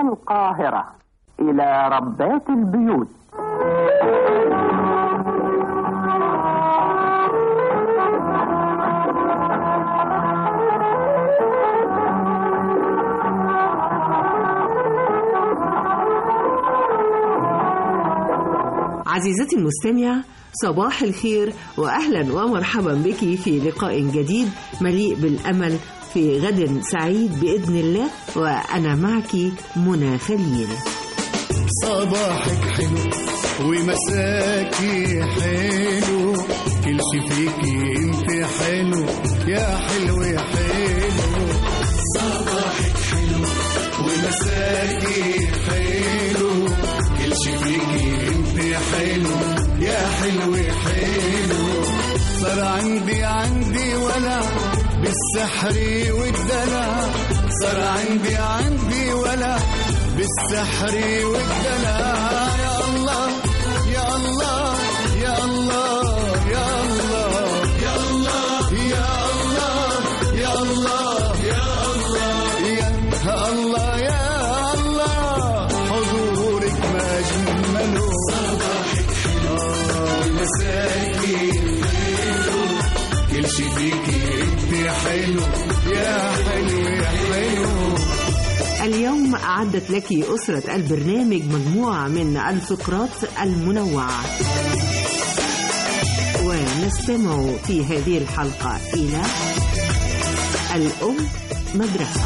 القاهرة إلى ربات البيوت عزيزتي المستمعة صباح الخير وأهلا ومرحبا بك في لقاء جديد مليء بالأمل في غد سعيد بإذن الله وأنا معك منى خليل صباحك حلو ومساكي حلو كل شي فيكي انت حلو يا حلو يا حلو صباحك حلو ومساكي حلو كل شي فيكي انت حلو يا حلو يا حلو صار عندي عندي ولا بالسحر والدلع صار عندي عندي ولا بالسحر والدلع يا الله يا الله يا الله يا الله يا الله يا الله يا الله يا الله يا الله يا الله حضورك ما أجمله صباحك حلو مساكي حلو كل شي فيكي انت حلو يا حلو يا حلو اليوم أعدت لك أسرة البرنامج مجموعة من الفقرات المنوعة ونستمع في هذه الحلقة إلى الأم مدرسة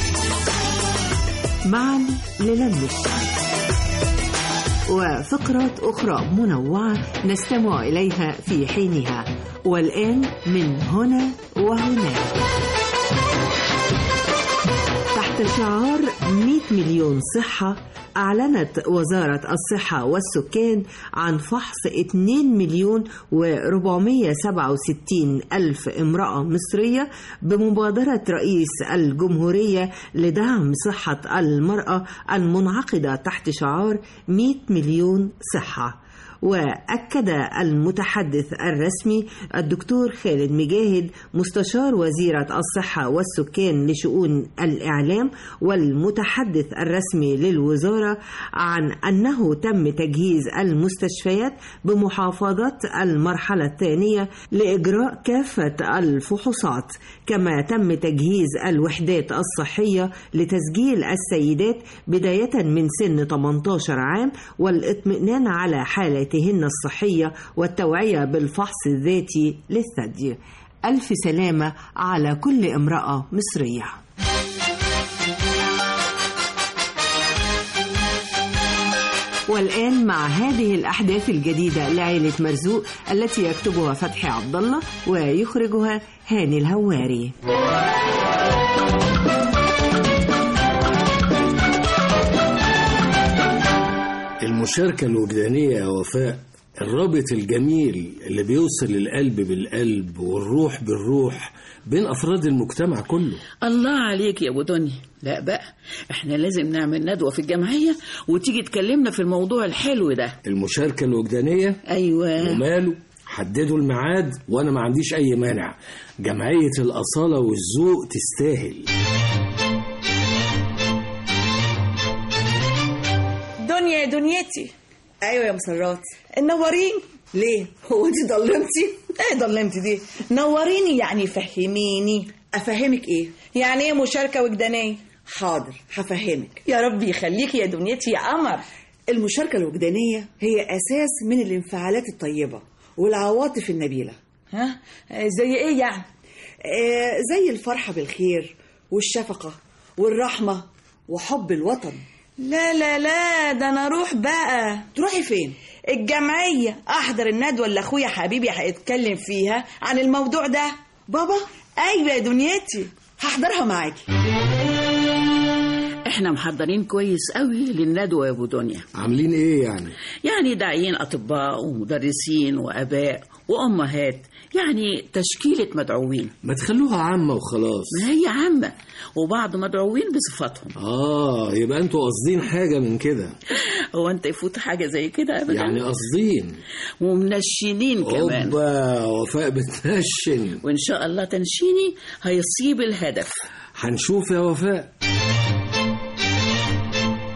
معا للم الشمس وفقرات أخرى منوعة نستمع إليها في حينها والآن من هنا وهناك تحت شعار 100 مليون صحة أعلنت وزارة الصحة والسكان عن فحص 2 مليون و467 ألف امرأة مصرية بمبادرة رئيس الجمهورية لدعم صحة المرأة المنعقدة تحت شعار 100 مليون صحة وأكد المتحدث الرسمي الدكتور خالد مجاهد مستشار وزيرة الصحة والسكان لشؤون الإعلام والمتحدث الرسمي للوزارة عن أنه تم تجهيز المستشفيات بمحافظات المرحلة الثانية لإجراء كافة الفحوصات كما تم تجهيز الوحدات الصحية لتسجيل السيدات بداية من سن 18 عام والاطمئنان على حالاتهن الصحية والتوعية بالفحص الذاتي للثدي ألف سلامة على كل امرأة مصرية والآن مع هذه الأحداث الجديدة لعائلة مرزوق التي يكتبها فتحي عبد الله ويخرجها هاني الهواري المشاركة الوجدانية يا وفاء الرابط الجميل اللي بيوصل القلب بالقلب والروح بالروح بين أفراد المجتمع كله الله عليك يا ابو دنيا لا بقى احنا لازم نعمل ندوه في الجمعيه وتيجي تكلمنا في الموضوع الحلو ده المشاركة الوجدانية ايوه وماله حددوا الميعاد وأنا ما عنديش أي مانع جمعية الأصالة والذوق تستاهل دنيا يا دنيتي ايوه يا مسرات نوريني ليه هو انت ضلمتي ايه ضلمتي دي نوريني يعني فهميني افهمك ايه يعني ايه مشاركه وجدانيه حاضر هفهمك يا رب يخليكي يا دنيتي يا قمر المشاركه الوجدانيه هي اساس من الانفعالات الطيبه والعواطف النبيله ها زي ايه يعني آه زي الفرحه بالخير والشفقه والرحمه وحب الوطن لا لا لا ده انا اروح بقى تروحي فين الجمعيه احضر الندوه اللي اخويا حبيبي هيتكلم فيها عن الموضوع ده بابا ايوه يا دنيتي هحضرها معاكي احنا محضرين كويس قوي للندوه يا ابو دنيا عاملين إيه يعني يعني داعيين اطباء ومدرسين واباء وامهات يعني تشكيله مدعوين ما تخلوها عامة وخلاص ما هي عامه وبعض مدعوين بصفاتهم آه يبقى أنتوا قاصدين حاجة من كده هو انت يفوت حاجه زي كده ابدا يعني قاصدين ومنشنين كمان أوبا وفاء بتنشن وان شاء الله تنشيني هيصيب الهدف هنشوف يا وفاء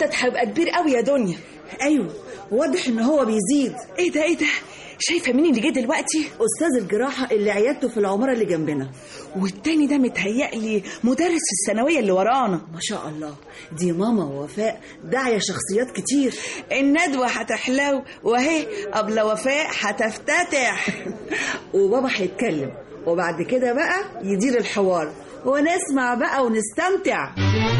العدد هيبقى كبير قوي يا دنيا ايوه واضح ان هو بيزيد ايه ده ايه ده شايفه مين اللي جه دلوقتي استاذ الجراحه اللي عيادته في العماره اللي جنبنا والتاني ده متهيألي مدرس في الثانويه اللي ورانا ما شاء الله دي ماما ووفاء داعيه شخصيات كتير الندوه هتحلو وهي قبل وفاء هتفتتح وبابا هيتكلم وبعد كده بقى يدير الحوار ونسمع بقى ونستمتع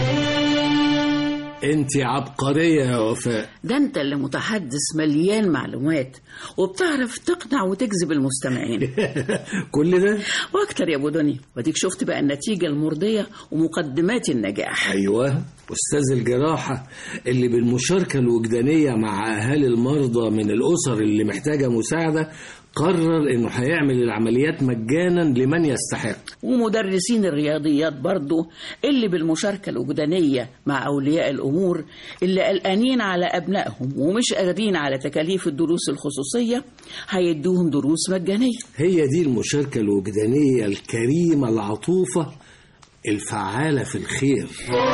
انت عبقرية يا وفاء ده انت اللي متحدث مليان معلومات وبتعرف تقنع وتجذب المستمعين كل ده واكتر يا ابو دنيا واديك شفت بقى النتيجه المرضيه ومقدمات النجاح ايوه استاذ الجراحة اللي بالمشاركة الوجدانية مع اهالي المرضى من الاسر اللي محتاجة مساعدة قرر انه هيعمل العمليات مجانا لمن يستحق ومدرسين الرياضيات برضو اللي بالمشاركة الوجدانية مع أولياء الأمور اللي قلقانين على أبنائهم ومش قادرين على تكاليف الدروس الخصوصية هيدوهم دروس مجانية هي دي المشاركة الوجدانية الكريمة العطوفة الفعالة في الخير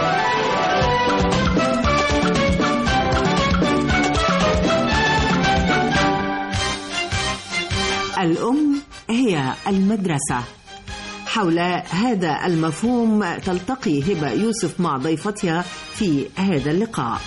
الأم هي المدرسة حول هذا المفهوم تلتقي هبة يوسف مع ضيفتها في هذا اللقاء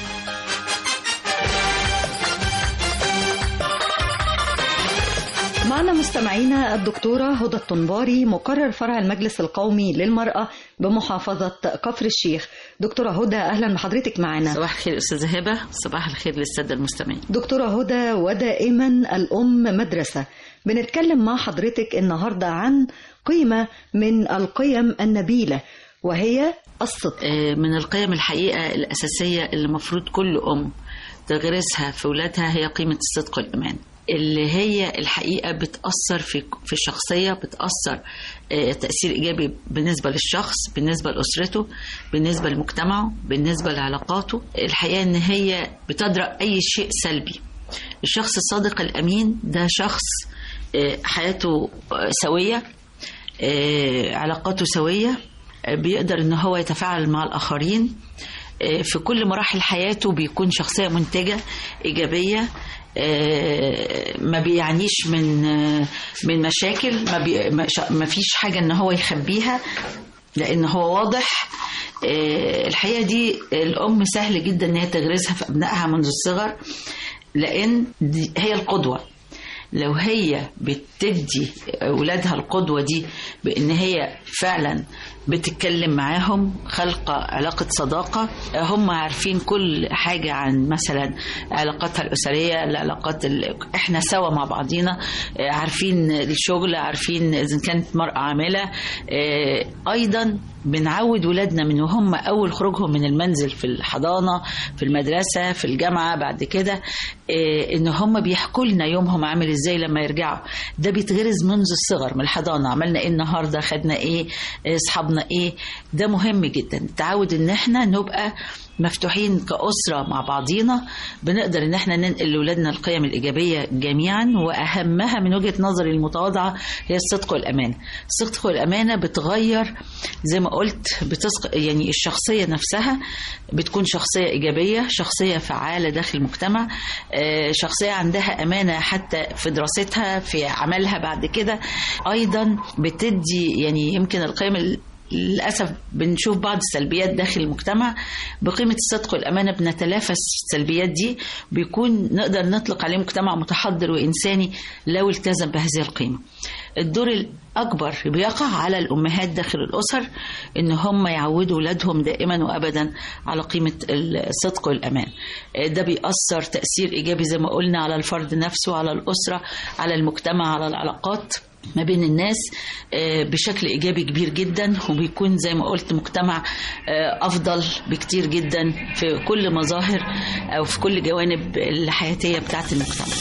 معنا مستمعينا الدكتورة هدى الطنباري مقرر فرع المجلس القومي للمرأة بمحافظة كفر الشيخ دكتورة هدى أهلا بحضرتك معنا صباح الخير أستاذة هبة صباح الخير للسادة المستمعين دكتورة هدى ودائما الأم مدرسة بنتكلم مع حضرتك النهاردة عن قيمة من القيم النبيلة وهي الصدق آه، من القيم الحقيقة الأساسية اللي المفروض كل أم تغرسها في ولادها هي قيمة الصدق والإيمان اللي هي الحقيقة بتأثر في في الشخصية بتأثر آه، تأثير إيجابي بالنسبة للشخص بالنسبة لأسرته بالنسبة لمجتمعه بالنسبة لعلاقاته الحقيقة إن هي بتدرأ أي شيء سلبي الشخص الصادق الأمين ده شخص آه، حياته آه، سوية آه، علاقاته سوية آه، بيقدر ان هو يتفاعل مع الاخرين آه، في كل مراحل حياته بيكون شخصية منتجة إيجابية آه، ما بيعنيش من آه، من مشاكل ما, بي ما شا- ما فيش حاجة ان هو يخبيها لان هو واضح آه، الحقيقة دي الأم سهل جدا ان هي تغرسها في أبنائها منذ الصغر لأن دي هي القدوة لو هي بتدي أولادها القدوة دي بإن هي فعلا بتتكلم معاهم خلق علاقة صداقة هم عارفين كل حاجة عن مثلا علاقاتها الأسرية العلاقات ال... احنا سوا مع بعضينا آه، عارفين الشغل عارفين إذا كانت مرأة عاملة آه، أيضا بنعود ولادنا من وهم أول خروجهم من المنزل في الحضانة في المدرسة في الجامعة بعد كده آه، إن هم بيحكوا لنا يومهم عامل إزاي لما يرجعوا ده بيتغرز منذ الصغر من الحضانة عملنا إيه النهاردة خدنا إيه آه، أصحابنا إيه ده مهم جدا التعود إن إحنا نبقى مفتوحين كأسرة مع بعضينا بنقدر ان احنا ننقل لأولادنا القيم الإيجابية جميعا وأهمها من وجهة نظري المتواضعة هي الصدق والأمانة الصدق والأمانة بتغير زي ما قلت بتسق يعني الشخصية نفسها بتكون شخصية إيجابية شخصية فعالة داخل المجتمع آه، شخصية عندها أمانة حتى في دراستها في عملها بعد كده أيضا بتدي يعني يمكن القيم ال- للأسف بنشوف بعض السلبيات داخل المجتمع بقيمة الصدق والأمانة بنتلافى السلبيات دي بيكون نقدر نطلق عليه مجتمع متحضر وإنساني لو التزم بهذه القيمة الدور الأكبر بيقع على الأمهات داخل الأسر إن هم يعودوا أولادهم دائما وأبدا على قيمة الصدق والأمان ده بيأثر تأثير إيجابي زي ما قلنا على الفرد نفسه على الأسرة على المجتمع على العلاقات ما بين الناس آه، بشكل ايجابي كبير جدا وبيكون زي ما قلت مجتمع آه، افضل بكتير جدا في كل مظاهر او في كل جوانب الحياتيه بتاعه المجتمع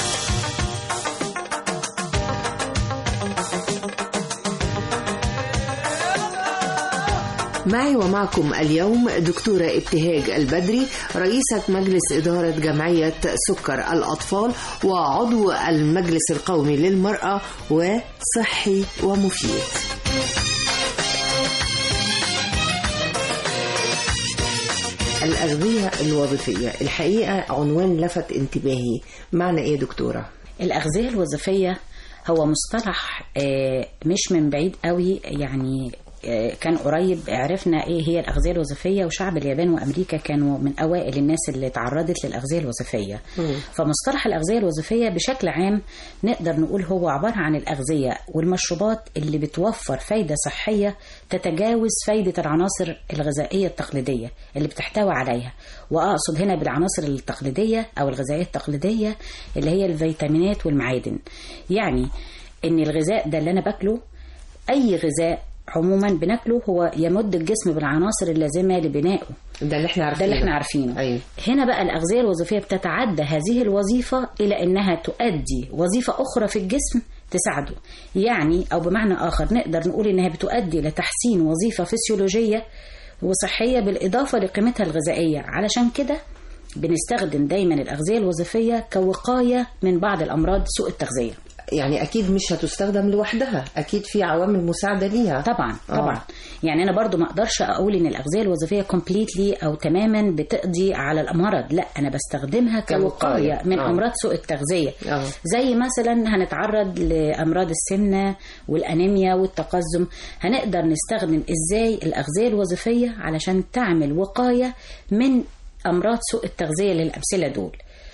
معي ومعكم اليوم دكتورة ابتهاج البدري رئيسة مجلس إدارة جمعية سكر الأطفال وعضو المجلس القومي للمرأة وصحي ومفيد الأغذية الوظيفية الحقيقة عنوان لفت انتباهي معنى إيه يا دكتورة؟ الأغذية الوظيفية هو مصطلح آه، مش من بعيد قوي يعني آه، كان قريب عرفنا ايه هي الاغذيه الوظيفيه وشعب اليابان وامريكا كانوا من اوائل الناس اللي تعرضت للاغذيه الوظيفيه فمصطلح الاغذيه الوظيفيه بشكل عام نقدر نقول هو عباره عن الاغذيه والمشروبات اللي بتوفر فايده صحيه تتجاوز فايده العناصر الغذائيه التقليديه اللي بتحتوي عليها واقصد هنا بالعناصر التقليديه او الغذائيه التقليديه اللي هي الفيتامينات والمعادن يعني ان الغذاء ده اللي انا باكله اي غذاء عموما بناكله هو يمد الجسم بالعناصر اللازمه لبنائه ده اللي احنا ده عارفينه اللي احنا عارفينه أيوة. هنا بقى الأغذية الوظيفية بتتعدى هذه الوظيفة إلى أنها تؤدي وظيفة أخرى في الجسم تساعده يعني أو بمعنى آخر نقدر نقول أنها بتؤدي لتحسين وظيفة فسيولوجية وصحية بالإضافة لقيمتها الغذائية علشان كده بنستخدم دايما الأغذية الوظيفية كوقاية من بعض الأمراض سوء التغذية يعني أكيد مش هتستخدم لوحدها أكيد في عوامل مساعدة ليها طبعا آه. طبعا يعني انا برضو ما اقدرش اقول ان الاغذيه الوظيفيه كومبليتلي او تماما بتقضي على المرض لا انا بستخدمها كوقايه كوقاية. من آه. امراض سوء التغذيه آه. زي مثلا هنتعرض لامراض السمنه والانيميا والتقزم هنقدر نستخدم ازاي الاغذيه الوظيفيه علشان تعمل وقايه من امراض سوء التغذيه للامثله دول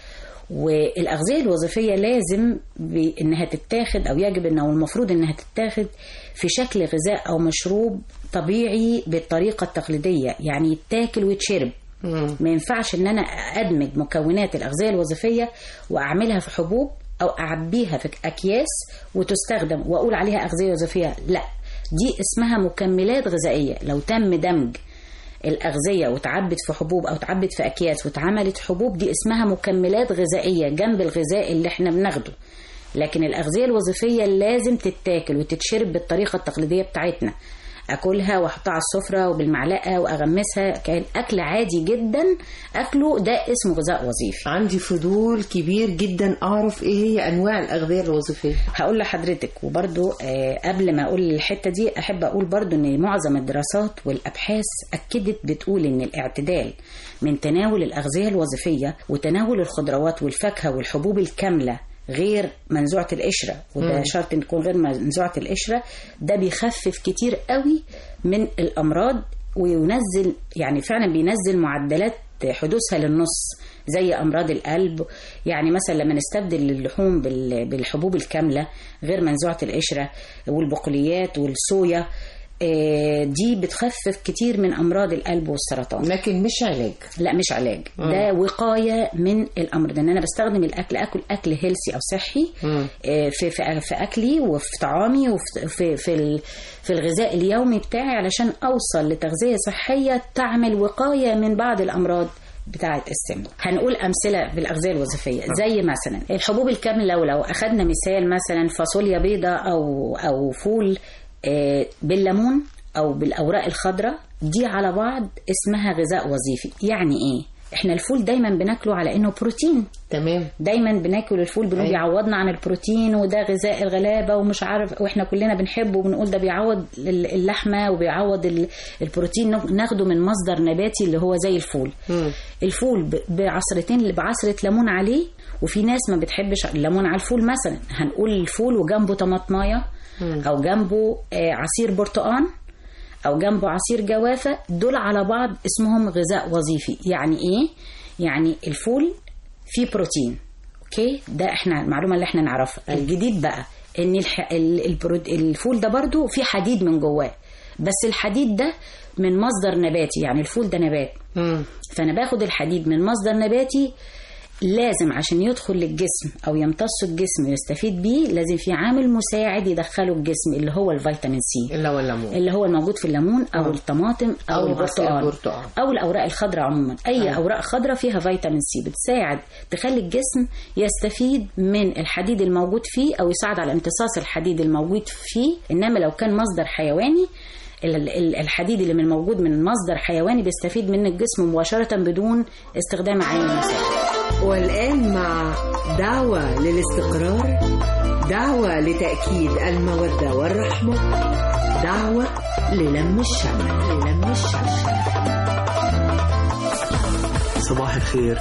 والاغذيه الوظيفيه لازم ب- انها تتاخد او يجب انه المفروض انها تتاخد في شكل غذاء او مشروب طبيعي بالطريقه التقليديه يعني يتاكل ويتشرب ما ينفعش ان انا ادمج مكونات الاغذيه الوظيفيه واعملها في حبوب او اعبيها في اكياس وتستخدم واقول عليها اغذيه وظيفيه لا دي اسمها مكملات غذائيه لو تم دمج الأغذية وتعبت في حبوب أو تعبت في أكياس واتعملت حبوب دي اسمها مكملات غذائية جنب الغذاء اللي احنا بناخده لكن الأغذية الوظيفية لازم تتاكل وتتشرب بالطريقة التقليدية بتاعتنا أكلها وأحطها على السفرة وبالمعلقة وأغمسها كان أكل عادي جدا أكله ده اسمه غذاء وظيفي عندي فضول كبير جدا أعرف إيه هي أنواع الأغذية الوظيفية هقول لحضرتك وبرضو آه، قبل ما اقول الحته دي احب اقول برضو ان معظم الدراسات والابحاث اكدت بتقول ان الاعتدال من تناول الاغذيه الوظيفيه وتناول الخضروات والفاكهه والحبوب الكامله غير منزوعه القشره وده مم. شرط ان تكون غير منزوعه القشره ده بيخفف كتير قوي من الامراض وينزل يعني فعلا بينزل معدلات حدوثها للنص زي امراض القلب يعني مثلا لما نستبدل اللحوم بال- بالحبوب الكامله غير منزوعه القشره والبقوليات والصويا آه، دي بتخفف كتير من امراض القلب والسرطان لكن مش علاج لا مش علاج مم. ده وقايه من الامر ده ان انا بستخدم الاكل اكل اكل هيلسي او صحي مم. آه، في في في اكلي وفي طعامي وفي في في, ال- في الغذاء اليومي بتاعي علشان اوصل لتغذيه صحيه تعمل وقايه من بعض الامراض بتاعه السمنه هنقول امثله بالاغذيه الوظيفيه زي مثلا الحبوب الكامله ولو اخذنا مثال مثلا فاصوليا بيضاء او او فول آه، بالليمون او بالاوراق الخضراء دي على بعض اسمها غذاء وظيفي يعني ايه احنا الفول دايما بناكله على انه بروتين تمام دايما بناكل الفول بنقول أيوة. بيعوضنا عن البروتين وده غذاء الغلابه ومش عارف واحنا كلنا بنحبه وبنقول ده بيعوض ال- اللحمه وبيعوض ال- البروتين ناخ- ناخده من مصدر نباتي اللي هو زي الفول مم. الفول ب- بعصرتين بعصره ليمون عليه وفي ناس ما بتحبش الليمون على الفول مثلا هنقول الفول وجنبه طماطمايه مم. او جنبه آه، عصير برتقان او جنبه عصير جوافه دول على بعض اسمهم غذاء وظيفي يعني ايه يعني الفول فيه بروتين اوكي ده احنا المعلومه اللي احنا نعرفها الجديد بقى ان الح... ال- البرو... الفول ده برضو فيه حديد من جواه بس الحديد ده من مصدر نباتي يعني الفول ده نبات مم. فانا باخد الحديد من مصدر نباتي لازم عشان يدخل للجسم او يمتص الجسم ويستفيد بيه لازم في عامل مساعد يدخله الجسم اللي هو الفيتامين سي اللي هو الليمون اللي هو الموجود في الليمون او آه. الطماطم او, أو عصير البرتقال البرتقال. او الاوراق الخضراء عموما اي آه. اوراق خضراء فيها فيتامين سي بتساعد تخلي الجسم يستفيد من الحديد الموجود فيه او يساعد على امتصاص الحديد الموجود فيه انما لو كان مصدر حيواني ال- ال- الحديد اللي من موجود من مصدر حيواني بيستفيد من الجسم مباشرة بدون استخدام عامل مساعد والآن مع دعوة للاستقرار دعوة لتأكيد المودة والرحمة دعوة للم الشمل للم الشمل صباح الخير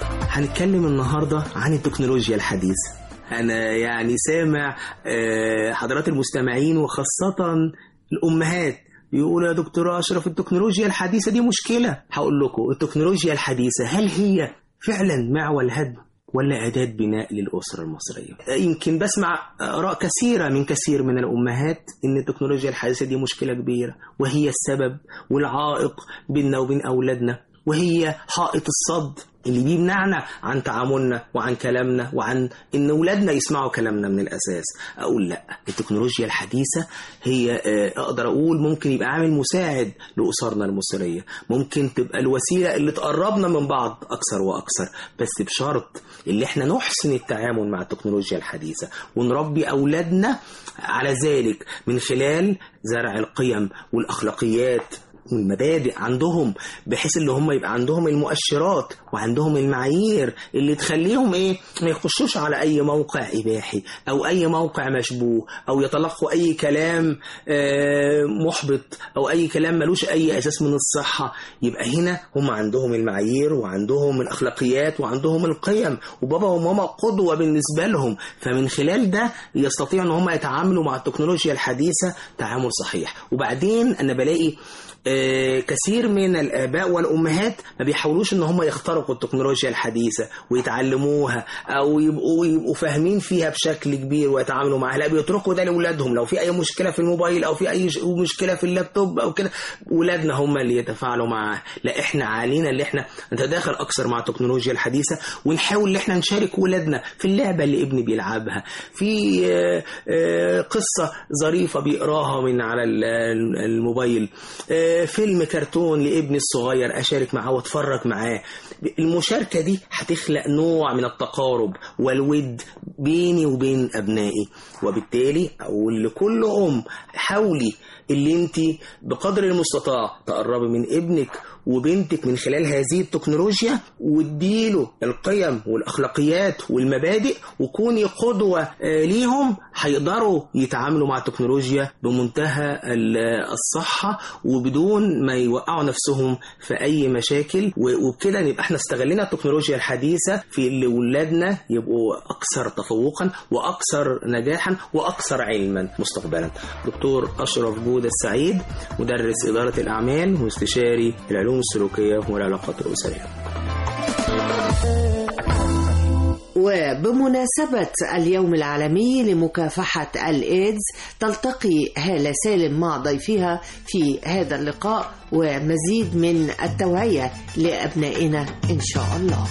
هنتكلم النهاردة عن التكنولوجيا الحديثة أنا يعني سامع آه، حضرات المستمعين وخاصة الأمهات بيقولوا يا دكتور أشرف التكنولوجيا الحديثة دي مشكلة هقول لكم التكنولوجيا الحديثة هل هي فعلا معول هدم ولا أداة بناء للأسرة المصرية يمكن بسمع آراء كثيرة من كثير من الأمهات إن التكنولوجيا الحديثة دي مشكلة كبيرة وهي السبب والعائق بيننا وبين أولادنا وهي حائط الصد اللي بيمنعنا عن تعاملنا وعن كلامنا وعن ان اولادنا يسمعوا كلامنا من الاساس اقول لا التكنولوجيا الحديثه هي آه، اقدر اقول ممكن يبقى عامل مساعد لاسرنا المصريه ممكن تبقى الوسيله اللي تقربنا من بعض اكثر واكثر بس بشرط اللي احنا نحسن التعامل مع التكنولوجيا الحديثه ونربي اولادنا على ذلك من خلال زرع القيم والاخلاقيات والمبادئ عندهم بحيث ان هم يبقى عندهم المؤشرات وعندهم المعايير اللي تخليهم ايه ما يخشوش على اي موقع اباحي او اي موقع مشبوه او يتلقوا اي كلام آه، محبط او اي كلام ملوش اي اساس من الصحه يبقى هنا هم عندهم المعايير وعندهم الاخلاقيات وعندهم القيم وبابا وماما قدوه بالنسبه لهم فمن خلال ده يستطيعوا ان هم يتعاملوا مع التكنولوجيا الحديثه تعامل صحيح وبعدين انا بلاقي آه، كثير من الآباء والأمهات ما بيحاولوش إن هم يخترقوا التكنولوجيا الحديثة ويتعلموها أو يبقوا يبقوا فاهمين فيها بشكل كبير ويتعاملوا معاها لا بيتركوا ده لأولادهم لو في أي مشكلة في الموبايل أو في أي ش- مشكلة في اللابتوب أو كده ولادنا هم اللي يتفاعلوا معاها لا إحنا علينا اللي إحنا نتداخل أكثر مع التكنولوجيا الحديثة ونحاول إن إحنا نشارك ولادنا في اللعبة اللي ابني بيلعبها في آه، آه، قصة ظريفة بيقراها من على ال- ال- الموبايل آه، فيلم كرتون لابني الصغير اشارك معاه واتفرج معاه المشاركه دي هتخلق نوع من التقارب والود بيني وبين ابنائي وبالتالي اقول لكل ام حاولي اللي انت بقدر المستطاع تقربي من ابنك وبنتك من خلال هذه التكنولوجيا واديله القيم والاخلاقيات والمبادئ وكوني قدوه آه، ليهم هيقدروا يتعاملوا مع التكنولوجيا بمنتهى ال- الصحه وبدون ما يوقعوا نفسهم في اي مشاكل و- وبكده نبقى احنا استغلينا التكنولوجيا الحديثه في اللي ولادنا يبقوا اكثر تفوقا واكثر نجاحا واكثر علما مستقبلا دكتور اشرف جوده السعيد مدرس اداره الاعمال واستشاري العلوم السلوكيه والعلاقات الاسريه وبمناسبة اليوم العالمي لمكافحة الإيدز تلتقي هالة سالم مع ضيفها في هذا اللقاء ومزيد من التوعية لأبنائنا إن شاء الله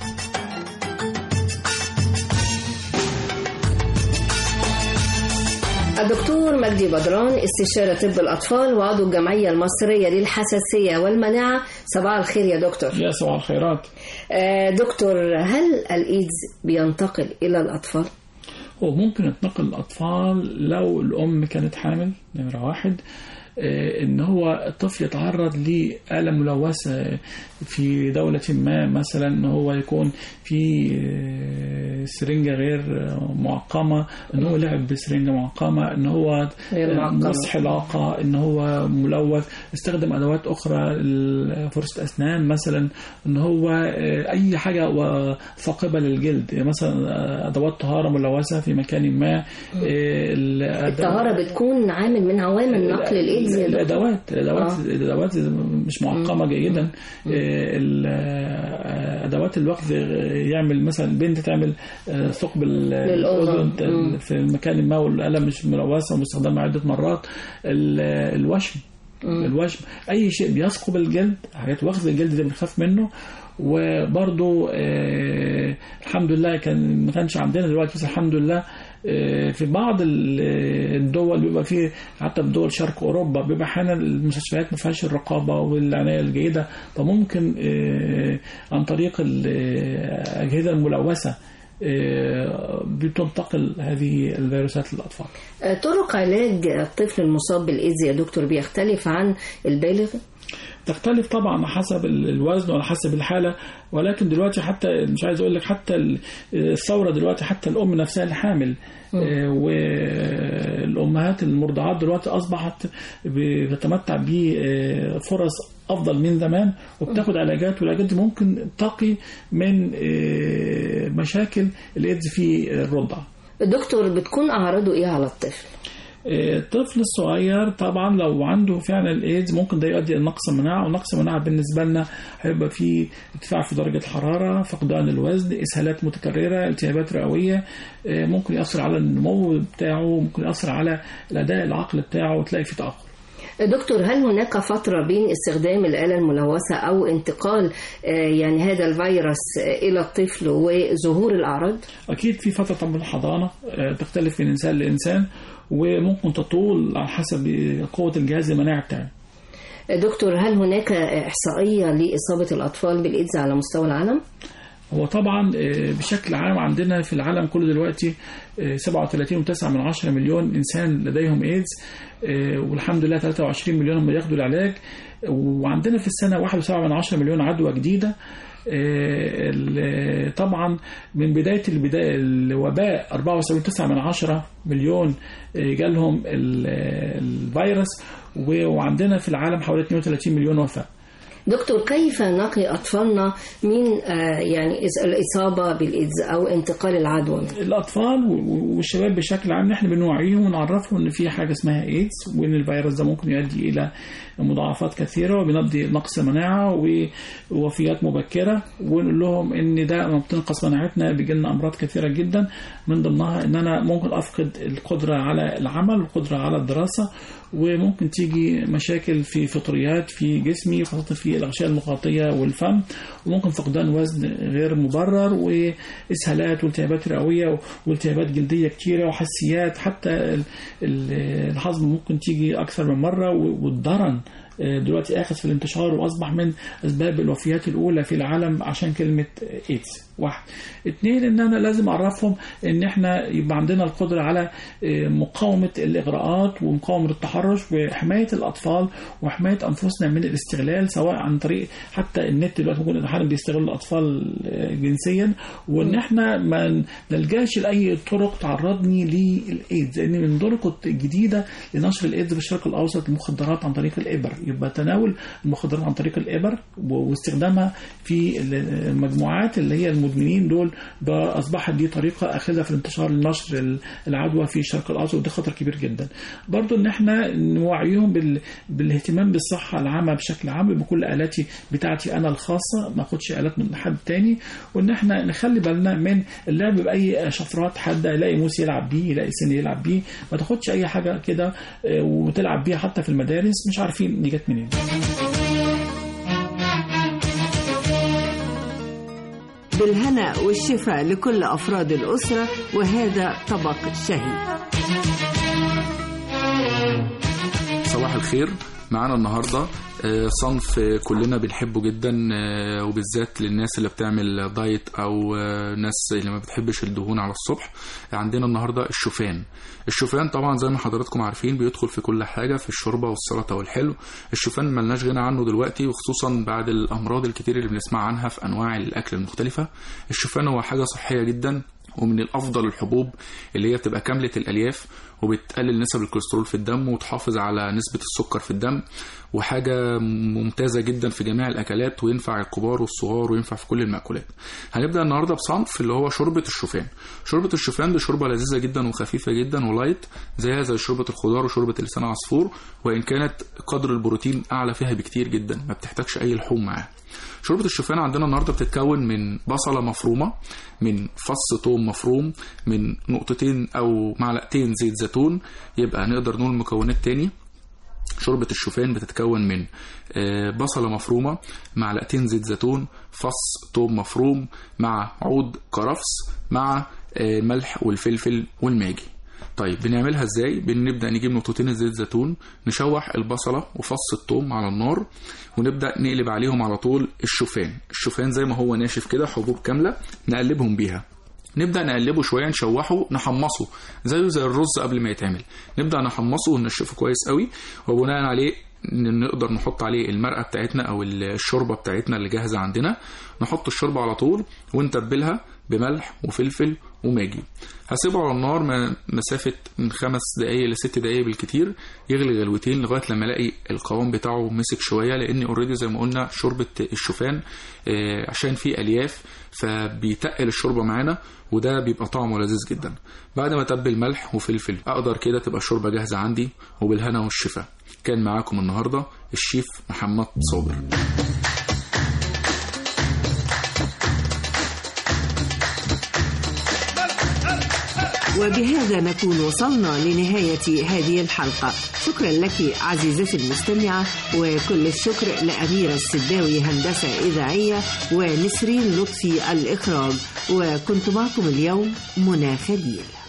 الدكتور مجدي بدران استشارة طب الأطفال وعضو الجمعية المصرية للحساسية والمناعة صباح الخير يا دكتور يا صباح الخيرات آه دكتور هل الإيدز بينتقل إلى الأطفال؟ هو ممكن يتنقل الأطفال لو الأم كانت حامل نمرة واحد آه، ان هو الطفل يتعرض لآلة ملوثة في دولة ما مثلا ان هو يكون في آه، سرنجة غير آه، معقمة ان هو لعب بسرنجة معقمة ان هو غير معقمة. مس حلاقة ان هو ملوث استخدم ادوات اخرى فرصة اسنان مثلا ان هو آه، اي حاجة و- ثاقبة للجلد يعني مثلا آه، ادوات طهارة ملوثة في مكان ما آه، الأدوات- الطهارة بتكون عامل من عوامل نقل الإيدز يا دكتور الادوات الادوات آه. الادوات مش معقمه جيدا آه، ال- آه، ادوات الوقت يعمل مثلا بنت تعمل آه، ثقب ال- للأذن. الاذن مم. في المكان ما والقلم مش ملوثه ومستخدمه عده مرات ال- الوشم الوشم اي شيء بيثقب الجلد حاجات واخد الجلد ده بنخاف منه وبرضو آه الحمد لله كان ما كانش عندنا دلوقتي بس الحمد لله آه في بعض ال- الدول بيبقى فيه حتى في دول شرق اوروبا بيبقى احيانا المستشفيات ما فيهاش الرقابه والعنايه الجيده فممكن آه عن طريق الاجهزه الملوثه آه، بتنتقل هذه الفيروسات للاطفال آه، طرق علاج الطفل المصاب بالإيدز يا دكتور بيختلف عن البالغ؟ تختلف طبعا على حسب ال- الوزن وعلى حسب الحاله ولكن دلوقتي حتى مش عايز اقول لك حتى ال- الثوره دلوقتي حتى الام نفسها الحامل آه، والامهات المرضعات دلوقتي اصبحت بتتمتع بفرص افضل من زمان وبتاخد علاجات والعلاجات دي ممكن تقي من آه، مشاكل الايدز في الرضع دكتور بتكون أعراضه إيه على الطفل؟ الطفل الصغير طبعا لو عنده فعلا الايدز ممكن ده يؤدي الى نقص المناعه ونقص المناعه بالنسبه لنا هيبقى فيه ارتفاع في درجه الحراره فقدان الوزن اسهالات متكرره التهابات رئويه آه، ممكن ياثر على النمو بتاعه ممكن ياثر على الاداء العقل بتاعه وتلاقي فيه تاخر دكتور هل هناك فترة بين استخدام الآلة الملوثة أو انتقال آه، يعني هذا الفيروس آه، إلى الطفل وظهور الأعراض؟ اكيد في فتره طبعا الحضانه آه، تختلف من انسان لانسان وممكن تطول على حسب قوه الجهاز المناعي بتاعه دكتور هل هناك إحصائية لإصابة الأطفال بالإيدز على مستوى العالم؟ هو طبعا آه، بشكل عام عندنا في العالم كله دلوقتي آه، 37.9 من عشرة مليون إنسان لديهم إيدز آه، والحمد لله 23 مليون هم ياخدوا العلاج وعندنا في السنة 1.7 من عشرة مليون عدوى جديدة آه، ال- طبعا من بداية البداية الوباء 74.9 من عشرة مليون آه، جالهم ال- الفيروس و- وعندنا في العالم حوالي 32 مليون وفاة دكتور كيف نقي أطفالنا من آه، يعني إس- الإصابة بالإيدز أو انتقال العدوى منه؟ الاطفال و- والشباب بشكل عام احنا بنوعيهم ونعرفهم ان في حاجه اسمها ايدز وان الفيروس ده ممكن يؤدي الى مضاعفات كثيره وبيؤدي نقص مناعه ووفيات مبكره ونقول لهم ان ده لما بتنقص مناعتنا بيجي لنا امراض كثيره جدا من ضمنها ان انا ممكن افقد القدره على العمل والقدره على الدراسه وممكن تيجي مشاكل في فطريات في جسمي خاصة في الأغشية المخاطية والفم وممكن فقدان وزن غير مبرر وإسهالات والتهابات رئوية والتهابات جلدية كتيرة وحساسيات حتى ال- ال- الهضم ممكن تيجي أكثر من مرة والضرن آه، دلوقتي آخذ في الانتشار وأصبح من أسباب الوفيات الأولى في العالم عشان كلمة إيدز واحد اتنين إن أنا لازم أعرفهم إن إحنا يبقى عندنا القدرة على آه، مقاومة الإغراءات ومقاومة التحرش وحماية الأطفال وحماية أنفسنا من الاستغلال سواء عن طريق حتى النت دلوقتي ممكن أحيانا بيستغل الأطفال آه، جنسيا وإن إحنا ما نلجاش لأي طرق تعرضني للإيدز لأن من الطرق الجديدة لنشر الإيدز في الشرق الأوسط المخدرات عن طريق الإبر يبقى تناول المخدرات عن طريق الإبر و- واستخدامها في المجموعات اللي هي المدمنين دول بقى أصبحت دي طريقة أخذها في الانتشار لنشر ال- العدوى في الشرق الأوسط وده خطر كبير جدا برضو إن إحنا نوعيهم بال... بالاهتمام بالصحة العامة بشكل عام بكل آلاتي بتاعتي أنا الخاصة ما أخدش آلات من حد تاني وإن إحنا نخلي بالنا من اللعب بأي شفرات حادة يلاقي موس يلعب بيه يلاقي سن يلعب بيه ما تاخدش أي حاجة كده آه، وتلعب بيها حتى في المدارس مش عارفين دي جت منين بالهنا والشفاء لكل أفراد الأسرة وهذا طبق شهي صباح الخير معانا النهارده آه، صنف آه، كلنا بنحبه جدا آه، وبالذات للناس اللي بتعمل دايت او آه، ناس اللي ما بتحبش الدهون على الصبح عندنا النهارده الشوفان الشوفان طبعا زي ما حضراتكم عارفين بيدخل في كل حاجه في الشوربه والسلطه والحلو الشوفان ملناش غنى عنه دلوقتي وخصوصا بعد الامراض الكتير اللي بنسمع عنها في انواع الاكل المختلفه الشوفان هو حاجه صحيه جدا ومن الافضل الحبوب اللي هي بتبقى كامله الالياف وبتقلل نسب الكوليسترول في الدم وتحافظ على نسبه السكر في الدم وحاجه ممتازه جدا في جميع الاكلات وينفع الكبار والصغار وينفع في كل المأكولات هنبدا النهارده بصنف اللي هو شوربه الشوفان شوربه الشوفان دي شوربه لذيذه جدا وخفيفه جدا ولايت زيها زي شوربه الخضار وشوربه لسان عصفور وان كانت قدر البروتين اعلى فيها بكتير جدا ما بتحتاجش اي لحوم معاها شوربة الشوفان عندنا النهارده بتتكون من بصلة مفرومة من فص ثوم مفروم من نقطتين أو معلقتين زيت زيتون يبقى نقدر نقول مكونات تاني شوربة الشوفان بتتكون من آه، بصلة مفرومة معلقتين زيت زيتون فص ثوم مفروم مع عود كرفس مع آه، ملح والفلفل والماجي طيب بنعملها ازاي بنبدا نجيب نقطتين زيت زيتون نشوح البصله وفص الثوم على النار ونبدا نقلب عليهم على طول الشوفان الشوفان زي ما هو ناشف كده حبوب كامله نقلبهم بيها نبدا نقلبه شويه نشوحه نحمصه زيه زي الرز قبل ما يتعمل نبدا نحمصه وننشفه كويس قوي وبناء عليه ن- نقدر نحط عليه المرقه بتاعتنا او الشوربه بتاعتنا اللي جاهزه عندنا نحط الشوربه على طول ونتبلها بملح وفلفل وماجي هسيبه على النار م- مسافة من خمس دقايق لست دقايق بالكتير يغلي غلوتين لغاية لما الاقي القوام بتاعه مسك شوية لان اوريدي زي ما قلنا شوربة الشوفان آه، عشان فيه الياف فبيتقل الشوربة معانا وده بيبقى طعمه لذيذ جدا بعد ما اتبل ملح وفلفل اقدر كده تبقى الشوربة جاهزة عندي وبالهنا والشفا كان معاكم النهاردة الشيف محمد صابر وبهذا نكون وصلنا لنهاية هذه الحلقة شكرا لك عزيزتي المستمعة وكل الشكر لأميرة السداوي هندسة إذاعية ونسرين لطفي الإخراج وكنت معكم اليوم منى خليل